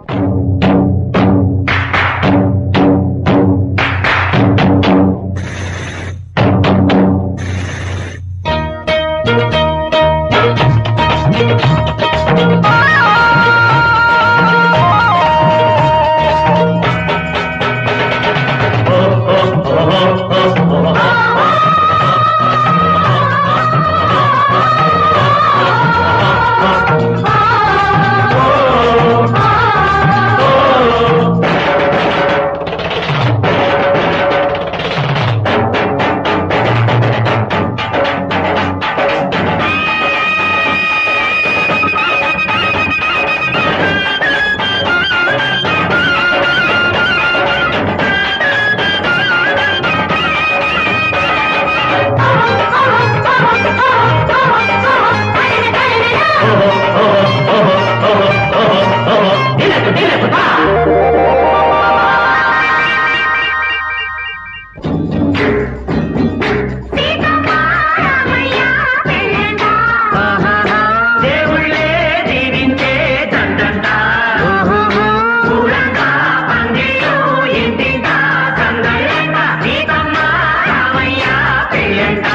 దేవుళ్ళే దీవించే దండంట ఊరంతా పందిళ్ళు ఇంటింట సందడంట సీతమ్మ రామయ్య పెళ్ళంట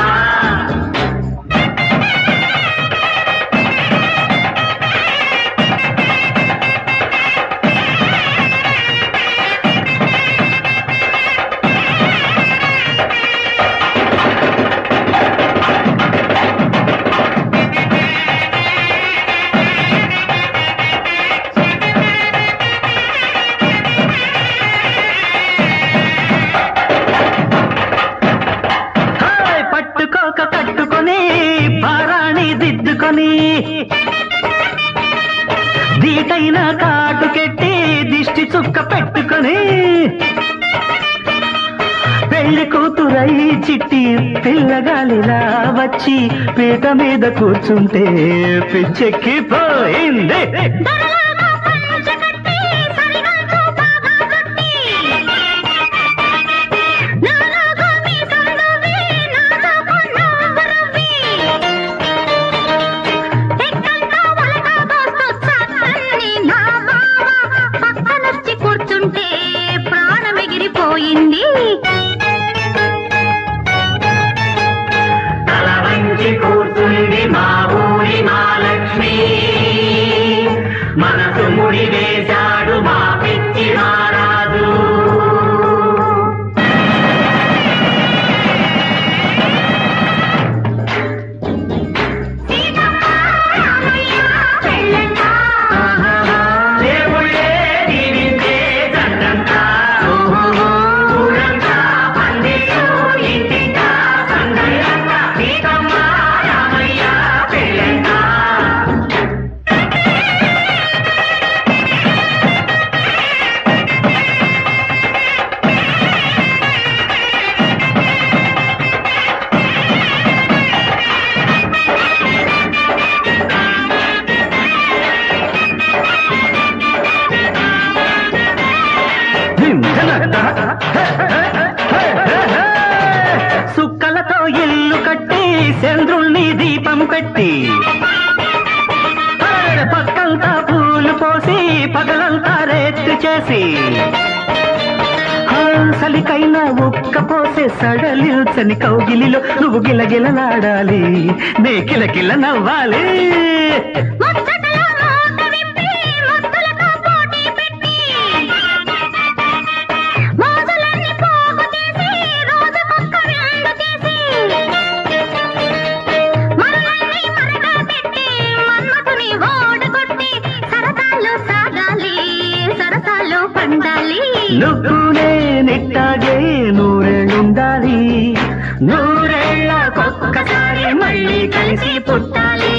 హాయ్ పట్టుకోక కట్టుకొని పారాణి దిద్దుకొని దీటైన కాటుకెట్టి దిష్టి చుక్క పెట్టుకొని పెళ్లి కూతురై చిట్టి పిల్లగాలిలా వచ్చి పీట మీద కూర్చుంటే పిచ్చెక్కి పోయింది కూర్చుంటే ప్రాణం ఎగిరిపోయింది తల వంచి కూర్చుంది మా ఊరి మహాలక్ష్మి మనసు ముడి వేశాడు మా పిచ్చి మహారాజు దేవుళ్ళే దీవించే దండంట ఊరంతా పందిళ్ళు ఇంటింట సందడంట సీతమ్మ రామయ్య పెళ్ళంట సుక్కలతో ఇల్లు కట్టి చంద్రుణ్ణి దీపం పెట్టి పక్కంతా పూలు పోసి పగలంతా రేత్తు చేసి సలికైనా ఉక్క పోసే సడలిల్చని కౌగిలిలో నువ్వు గిలగిలలాడాలి నే కిలకిల నవ్వాలి ముచ్చటలో మూట విప్పి ముద్దులతో పోటీ పెట్టి మోజులన్నీ పోగు చేసి రోజుకొక్క విందు తీసి మనల్ని మరగా పెట్టి మన్మథుని ఓడగొట్టి సరసాలు సాగాలి సరసాలు పండాలి నువ్వునే నిట్టాగే నూరేళ్ళుండాలి నూరేళ్ళకొక్కసారి మళ్ళీ కలిసి పుట్టాలి